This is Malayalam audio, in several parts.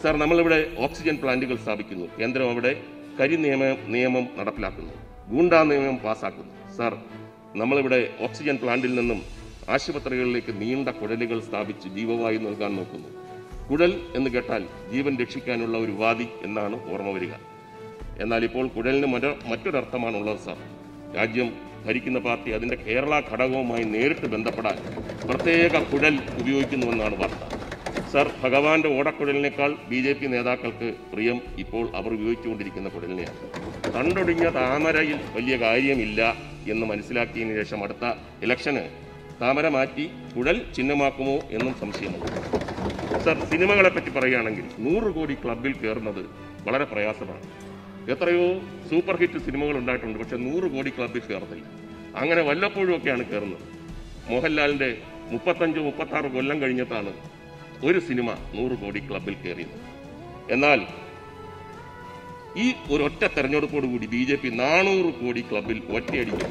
സാർ നമ്മളിവിടെ ഓക്സിജൻ പ്ലാന്റുകൾ സ്ഥാപിക്കുന്നു കേന്ദ്രം അവിടെ കരി നിയമ നിയമം നടപ്പിലാക്കുന്നു ഗൂണ്ടാ നിയമം പാസാക്കുന്നു സാർ നമ്മളിവിടെ ഓക്സിജൻ പ്ലാന്റിൽ നിന്നും ആശുപത്രികളിലേക്ക് നീണ്ട കുഴലുകൾ സ്ഥാപിച്ച് ജീവവായു നൽകാൻ നോക്കുന്നു കുഴൽ എന്ന് കേട്ടാൽ ജീവൻ രക്ഷിക്കാനുള്ള ഒരു വാദി എന്നാണ് ഓർമ്മ വരിക എന്നാൽ ഇപ്പോൾ കുഴലിന് മറ്റ മറ്റൊരർത്ഥമാണുള്ളത് സാർ രാജ്യം ഭരിക്കുന്ന പാർട്ടി അതിന്റെ കേരള ഘടകവുമായി നേരിട്ട് ബന്ധപ്പെടാൻ പ്രത്യേക കുഴൽ ഉപയോഗിക്കുന്നുവെന്നാണ് വാർത്ത സാർ ഭഗവാന്റെ ഓടക്കുഴലിനേക്കാൾ ബി ജെ പി നേതാക്കൾക്ക് പ്രിയം ഇപ്പോൾ അവർ ഉപയോഗിച്ചുകൊണ്ടിരിക്കുന്ന കുഴലിനെയാണ് തണ്ടൊടിഞ്ഞ താമരയിൽ വലിയ കാര്യമില്ല എന്ന് മനസ്സിലാക്കിയതിനു ശേഷം അടുത്ത ഇലക്ഷന് താമര മാറ്റി കുഴൽ ചിഹ്നമാക്കുമോ എന്നും സംശയമുണ്ട് സർ സിനിമകളെ പറ്റി പറയുകയാണെങ്കിൽ നൂറ് കോടി ക്ലബിൽ കയറുന്നത് വളരെ പ്രയാസമാണ് എത്രയോ സൂപ്പർ ഹിറ്റ് സിനിമകൾ ഉണ്ടായിട്ടുണ്ട് പക്ഷെ നൂറ് കോടി ക്ലബിൽ കയറത്തില്ല അങ്ങനെ വല്ലപ്പോഴും ഒക്കെയാണ് കയറുന്നത് മോഹൻലാലിന്റെ മുപ്പത്തഞ്ച് മുപ്പത്തി ആറ് കൊല്ലം കഴിഞ്ഞിട്ടാണ് ഒരു സിനിമ നൂറ് കോടി ക്ലബിൽ കയറിയത് എന്നാൽ ഈ ഒരൊറ്റ തെരഞ്ഞെടുപ്പോടുകൂടി ബി ജെ പി നാനൂറ് കോടി ക്ലബിൽ ഒറ്റയടിക്ക്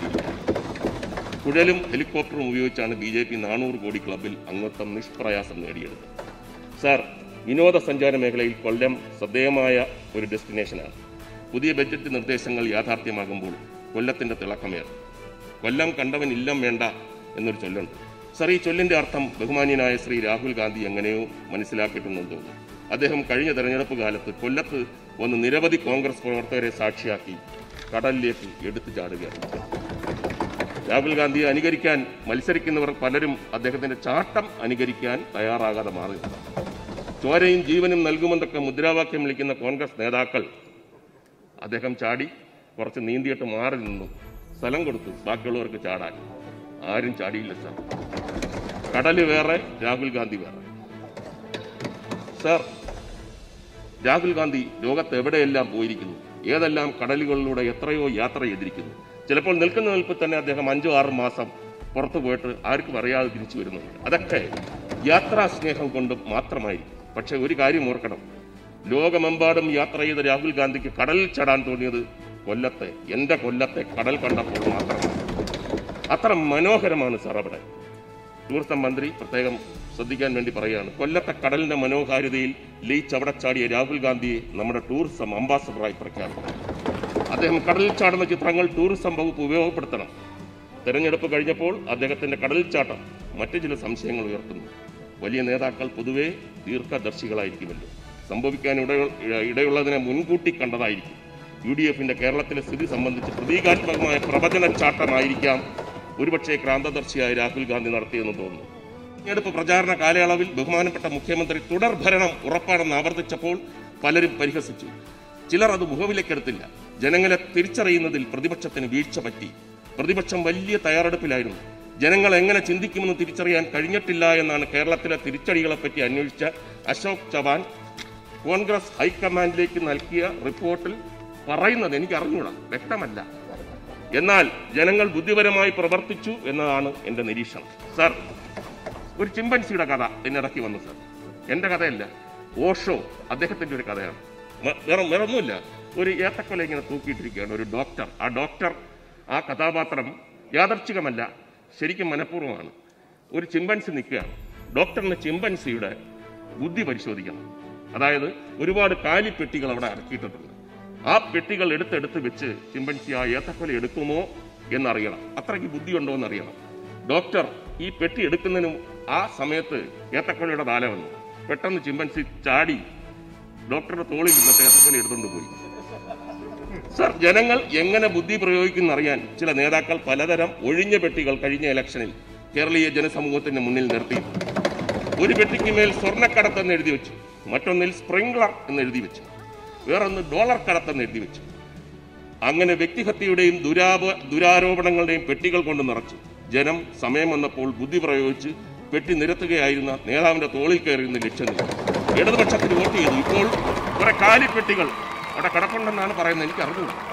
കുഴലും ഹെലികോപ്റ്ററും ഉപയോഗിച്ചാണ് ബി ജെ പി നാനൂറ് കോടി ക്ലബിൽ അംഗത്വം നിഷ്പ്രയാസം നേടിയെടുത്തത് സാർ വിനോദസഞ്ചാര മേഖലയിൽ കൊല്ലം ശ്രദ്ധേയമായ ഒരു ഡെസ്റ്റിനേഷനാണ് പുതിയ ബജറ്റ് നിർദ്ദേശങ്ങൾ യാഥാർത്ഥ്യമാകുമ്പോൾ കൊല്ലത്തിന്റെ തിളക്കമേറും കൊല്ലം കണ്ടവൻ ഇല്ലം വേണ്ട എന്നൊരു ചൊല്ലുണ്ട് സർ ഈ ചൊല്ലിന്റെ അർത്ഥം ബഹുമാന്യനായ ശ്രീ രാഹുൽ ഗാന്ധി എങ്ങനെയോ മനസ്സിലാക്കിയിട്ടുണ്ടെന്ന് തോന്നുന്നു അദ്ദേഹം കഴിഞ്ഞ തെരഞ്ഞെടുപ്പ് കാലത്ത് കൊല്ലത്ത് വന്ന് നിരവധി കോൺഗ്രസ് പ്രവർത്തകരെ സാക്ഷിയാക്കി കടലിലേക്ക് എടുത്തു ചാടുകയാണ് രാഹുൽ ഗാന്ധിയെ അനുകരിക്കാൻ മത്സരിക്കുന്നവർ പലരും അദ്ദേഹത്തിന്റെ ചാട്ടം അനുകരിക്കാൻ തയ്യാറാകാതെ മാറുകയാണ് ചോരയും ജീവനും നൽകുമെന്നൊക്കെ മുദ്രാവാക്യം വിളിക്കുന്ന കോൺഗ്രസ് നേതാക്കൾ അദ്ദേഹം ചാടി കുറച്ച് നീന്തിയിട്ട് മാറി നിന്നു സ്ഥലം കൊടുത്തു ബാക്കിയുള്ളവർക്ക് ചാടാൻ ആരും ചാടിയില്ല സാർ കടല് വേറെ രാഹുൽ ഗാന്ധി വേറെ സാർ രാഹുൽ ഗാന്ധി ലോകത്ത് എവിടെയെല്ലാം പോയിരിക്കുന്നു ഏതെല്ലാം കടലുകളിലൂടെ എത്രയോ യാത്ര ചെയ്തിരിക്കുന്നു ചിലപ്പോൾ നിൽക്കുന്ന നിൽപ്പിൽ തന്നെ അദ്ദേഹം അഞ്ചോ ആറ് മാസം പുറത്തു പോയിട്ട് ആർക്കും അറിയാതെ തിരിച്ചു വരുന്നുണ്ട് അതൊക്കെ യാത്രാ സ്നേഹം കൊണ്ട് മാത്രമായിരിക്കും പക്ഷെ ഒരു കാര്യം ഓർക്കണം ലോകമെമ്പാടും യാത്ര ചെയ്ത രാഹുൽ ഗാന്ധിക്ക് കടലിൽ ചാടാൻ തോന്നിയത് കൊല്ലത്തെ എന്റെ കൊല്ലത്തെ കടൽ കണ്ടപ്പോൾ മാത്രമാണ് അത്ര മനോഹരമാണ് സാർ അവിടെ ടൂറിസം മന്ത്രി പ്രത്യേകം ശ്രദ്ധിക്കാൻ വേണ്ടി പറയുകയാണ് കൊല്ലത്തെ കടലിന്റെ മനോഹാരിതയിൽ ലയിച്ച് അവിടെ ചാടിയ രാഹുൽ ഗാന്ധിയെ നമ്മുടെ ടൂറിസം അംബാസഡറായി പ്രഖ്യാപിച്ചു അദ്ദേഹം കടലിൽ ചാടുന്ന ചിത്രങ്ങൾ ടൂറിസം വകുപ്പ് ഉപയോഗപ്പെടുത്തണം തെരഞ്ഞെടുപ്പ് കഴിഞ്ഞപ്പോൾ അദ്ദേഹത്തിന്റെ കടലിൽ ചാട്ടം മറ്റു ചില സംശയങ്ങൾ ഉയർത്തുന്നു വലിയ നേതാക്കൾ പൊതുവെ ദീർഘദർശികളായിരിക്കുമല്ലോ സംഭവിക്കാൻ ഇട- ഇടയുള്ളതിനെ മുൻകൂട്ടി കണ്ടതായിരിക്കും യു ഡി എഫിന്റെ കേരളത്തിലെ സ്ഥിതി സംബന്ധിച്ച് പ്രതീകാത്മകമായ പ്രവചന ചാട്ടമായിരിക്കാം ഒരുപക്ഷെ ക്രാന്തദർശിയായ രാഹുൽ ഗാന്ധി നടത്തിയെന്ന് തോന്നുന്നു തെരഞ്ഞെടുപ്പ് പ്രചാരണ കാലയളവിൽ ബഹുമാനപ്പെട്ട മുഖ്യമന്ത്രി തുടർ ഭരണം ഉറപ്പാണെന്ന് ആവർത്തിച്ചപ്പോൾ പലരും പരിഹസിച്ചു ചിലർ അത് മുഖവിലേക്കെടുത്തില്ല ജനങ്ങളെ തിരിച്ചറിയുന്നതിൽ പ്രതിപക്ഷത്തിന് വീഴ്ച പറ്റി പ്രതിപക്ഷം വലിയ തയ്യാറെടുപ്പിലായിരുന്നു ജനങ്ങൾ എങ്ങനെ ചിന്തിക്കുമെന്ന് തിരിച്ചറിയാൻ കഴിഞ്ഞിട്ടില്ല എന്നാണ് കേരളത്തിലെ തിരിച്ചടികളെപ്പറ്റി അന്വേഷിച്ച അശോക് ചവാൻ കോൺഗ്രസ് ഹൈക്കമാൻഡിലേക്ക് നൽകിയ റിപ്പോർട്ടിൽ പറയുന്നത് എനിക്ക് അറിഞ്ഞൂടാ വ്യക്തമല്ല എന്നാൽ ജനങ്ങൾ ബുദ്ധിപരമായി പ്രവർത്തിച്ചു എന്നതാണ് എന്റെ നിരീക്ഷണം സാർ ഒരു ചിമ്പൻസിയുടെ കഥ എന്നിടയ്ക്ക് വന്നു സാർ എന്റെ കഥയല്ല ഓഷോ അദ്ദേഹത്തിന്റെ ഒരു കഥയാണ് മ- വേറെ വേറെ ഒന്നുമില്ല ഒരു ഏത്തക്കൊല ഇങ്ങനെ തൂക്കിയിട്ടിരിക്കുകയാണ് ഒരു ഡോക്ടർ ആ ഡോക്ടർ ആ കഥാപാത്രം യാദർച്ഛികമല്ല ശരിക്കും മനഃപൂർവ്വമാണ് ഒരു ചിമ്പൻസി നിൽക്കുകയാണ് ഡോക്ടറിന് ചിമ്പൻസിയുടെ ബുദ്ധി പരിശോധിക്കണം അതായത് ഒരുപാട് കാലിപ്പെട്ടികൾ അവിടെ ഇറക്കിയിട്ടിട്ടുണ്ട് ആ പെട്ടികൾ എടുത്തെടുത്ത് വെച്ച് ചിമ്പൻസി ആ ഏത്തക്കൊല എടുക്കുമോ എന്നറിയണം അത്രയ്ക്ക് ബുദ്ധിയുണ്ടോ എന്നറിയണം ഡോക്ടർ ഈ പെട്ടി എടുക്കുന്നതിനും ആ സമയത്ത് ഏത്തക്കൊലയുടെ താല വന്നു പെട്ടെന്ന് ചിമ്പൻസി ചാടി ഡോക്ടറുടെ തോളിൽ നിന്നിട്ട് ഏത്തക്കൊല എടുത്തുകൊണ്ട് പോയി സർ ജനങ്ങൾ എങ്ങനെ ബുദ്ധി പ്രയോഗിക്കുന്നറിയാൻ ചില നേതാക്കൾ പലതരം ഒഴിഞ്ഞ പെട്ടികൾ കഴിഞ്ഞ ഇലക്ഷനിൽ കേരളീയ ജനസമൂഹത്തിന്റെ മുന്നിൽ നിർത്തി ഒരു പെട്ടിക്ക് മേൽ സ്വർണ്ണക്കടത്തെന്ന് എഴുതി വെച്ചു മറ്റൊന്നിൽ സ്പ്രിംഗ്ലർ എന്ന് എഴുതി വെച്ചു വേറൊന്ന് ഡോളർ കടത്തെന്ന് എഴുതി വെച്ചു അങ്ങനെ വ്യക്തിഹത്യയുടെയും ദുരാപ ദുരാരോപണങ്ങളുടെയും പെട്ടികൾ കൊണ്ട് നിറച്ചു ജനം സമയം വന്നപ്പോൾ ബുദ്ധി പ്രയോഗിച്ച് പെട്ടി നിരത്തുകയായിരുന്ന നേതാവിന്റെ തോളിൽ കയറിയുന്ന ലക്ഷ്യം നേടി. ഇടതുപക്ഷത്തിന് വോട്ട് ചെയ്തു ഇപ്പോൾ കുറെ കാലിപ്പെട്ടികൾ അവിടെ കിടപ്പുണ്ടെന്നാണ് പറയുന്നത് എനിക്ക് അറിഞ്ഞു